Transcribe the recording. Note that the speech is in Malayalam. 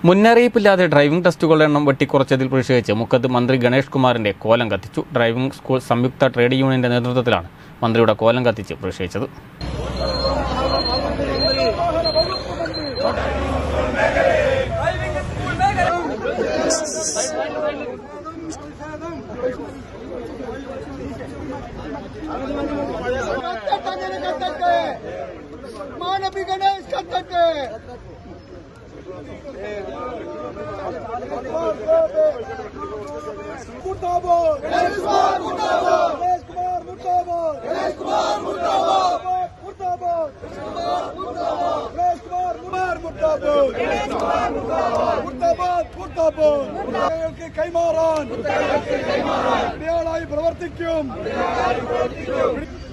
മുന്നറിയിപ്പില്ലാതെ ഡ്രൈവിംഗ് ടെസ്റ്റുകളുടെ എണ്ണം വെട്ടിക്കുറച്ചതിൽ പ്രതിഷേധിച്ച് മുക്കത്ത് മന്ത്രി ഗണേഷ് കുമാറിന്റെ കോലം കത്തിച്ചു ഡ്രൈവിംഗ് സ്കൂൾ സംയുക്ത ട്രേഡ് യൂണിയന്റെ നേതൃത്വത്തിലാണ് മന്ത്രിയുടെ കോലം കത്തിച്ച് പ്രതിഷേധിച്ചത് കത്തട്ടെ കത്തട്ടെ മാനവി ഗണേഷ് കത്തട്ടെ മുർദാബാദ് ഗണേഷ് കുമാർ മുർദാബാദ് ഗണേഷ് കുമാർ മുർദാബാദ് ഗണേഷ് കുമാർ മുർദാബാദ് മുർദാബാദ് ഗണേഷ് കുമാർ മുർദാബാദ് മുർദാബാദ് ഗണേഷ് കുമാർ മുർദാബാദ് മുർദാബാദ് മുർദാബാദ് കുട്ടികൾക്ക് കൈമാറാൻ കുട്ടികളായി പ്രവർത്തിക്കും